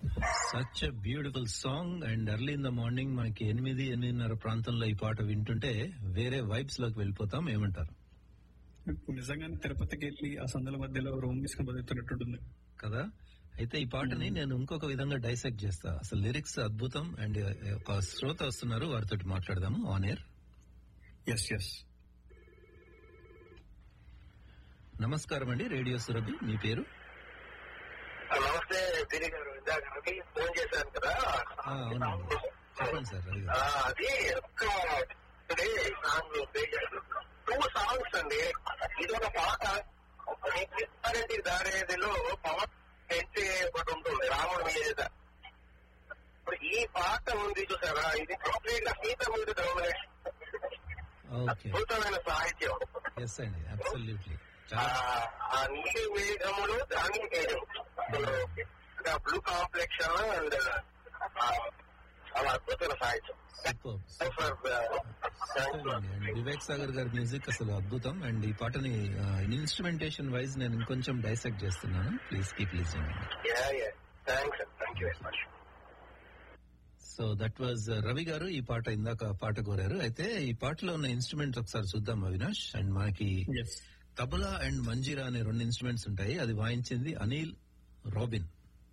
Such a beautiful song and early in the morning మనకి ఎనిమిది ఎనిమిదిన్నర ప్రాంతంలో ఈ పాట వింటుంటే వేరే వైబ్స్ లోకి వెళ్ళిపోతాం ఏమంటారు నిజంగానే తిరుపతికి వెళ్ళి ఆ సందుల మధ్యలో రూమ్ తీసుకుని బతుకుతున్నట్టుంటుంది కదా అయితే ఈ పాటని నేను ఇంకొక విధంగా డైసెక్ట్ చేస్తా అసలు లిరిక్స్ అద్భుతం అండ్ ఒక శ్రోత వస్తున్నారు వారితో మాట్లాడదాము ఆన్ ఎయిర్ ఎస్ ఎస్ నమస్కారం అండి రేడియో సురభి మీ పేరు నమస్తే గిరి గారు ఇందాక రవి ఫోన్ చేశాను కదా ఆ, అవునండి చెప్పండి సార్ రవి ఆ, గారు. అది ఒక్క సాంగ్ టూ సాంగ్స్ అండి ఇది ఒక పాట కృష్ణారెడ్డి దారేదిలో పవన్ పెంచి ఒకటి ఉంటుంది రాముడి మీద ఇప్పుడు ఈ పాట ఉంది చూసారా ఇది కంప్లీట్ గా సీత మీద డామినేషన్ ఓకే అద్భుతమైన సాహిత్యం ఎస్ అండి అబ్సల్యూట్లీ ఆ, చాలా ఆ నీలి మేఘములు దాని మేఘం బ్లూ కాంప్లెక్షన్ అండ్ చాలా అద్భుతమైన సాహిత్యం సూపర్ సూపర్ థ్యాంక్ అండి అండ్ వివేక్ సాగర్ గారి మ్యూజిక్ అసలు అద్భుతం అండ్ ఈ పాటని ఇన్స్ట్రుమెంటేషన్ వైజ్ నేను ఇంకొంచెం డైసెక్ట్ చేస్తున్నాను please keep listening thanks thank you very much so that was Ravi garu ఈ పాట ఇందాక పాట కోరారు అయితే ఈ పాటలో ఉన్న ఇన్స్ట్రుమెంట్స్ ఒకసారి చూద్దాం అవినాష్ అండ్ మనకి ఎస్ తబలా అండ్ మంజీరా అనే రెండు ఇన్స్ట్రుమెంట్స్ ఉంటాయి అది వాయించింది Anil Robin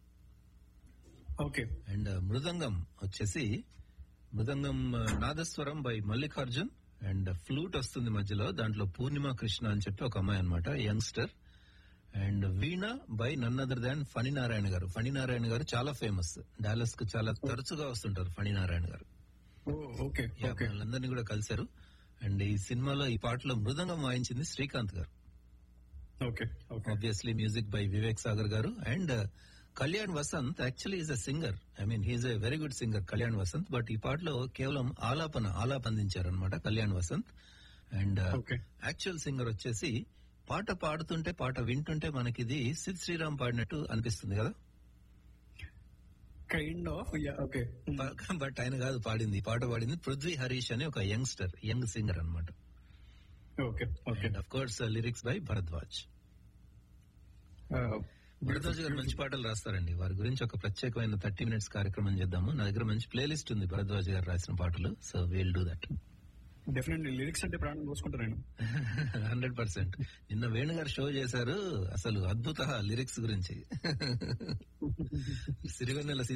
okay and mridangam వచ్చేసి మృదంగం ఆ, nadaswaram by Mallikarjun and flute వస్తుంది మధ్యలో దాంట్లో పూర్ణిమ కృష్ణ అని చెప్పి ఒక అమ్మాయి అనమాట youngster and veena by none other than Phaninarayana garu Phaninarayana గారు చాలా ఫేమస్ డాలస్ కు చాలా తరచుగా వస్తుంటారు ఫణినారాయణ గారు ఓకే యా, ఓకే వాళ్ళందరినీ కూడా కలిశారు అండ్ ఈ సినిమాలో ఈ పాటలో మృదంగం వాయించింది Srikanth garu okay okay obviously music by Vivek Sagar garu and Kalyan Vasanth actually is a singer I mean he's a very good singer Kalyan Vasanth but ఈ పాటలో కేవలం ఆలాపన ఆలాపందించారు అనమాట Kalyan Vasanth and okay actual singer వచ్చేసి పాట పాడుతుంటే పాట వింటుంటే మనకి ఇది సిద్ శ్రీరామ్ పాడినట్టు అనిపిస్తుంది కదా kind of ya okay but ఆయన కాదు పాడింది ఈ పాట పాడింది పృథ్వీ హరీష్ అని ఒక యంగ్స్టర్ యంగ్ సింగర్ అనమాట okay okay and of course lyrics by Bharadwaj Bharadwaj garu మంచి పాటలు రాస్తారండి వారి గురించి ఒక ప్రత్యేకమైన థర్టీ మినిట్స్ కార్యక్రమం చేద్దాము నా దగ్గర మంచి ప్లేలిస్ట్ ఉంది భరద్వాజ్ గారు రాసిన పాటలు so will do that definitely lyrics అంటే ప్రాణం కోసుకుంటారు నేను హండ్రెడ్ పర్సెంట్ నిన్న వేణు గారు షో చేశారు అసలు అద్భుత లిరిక్స్ గురించి సిరివెన్నెల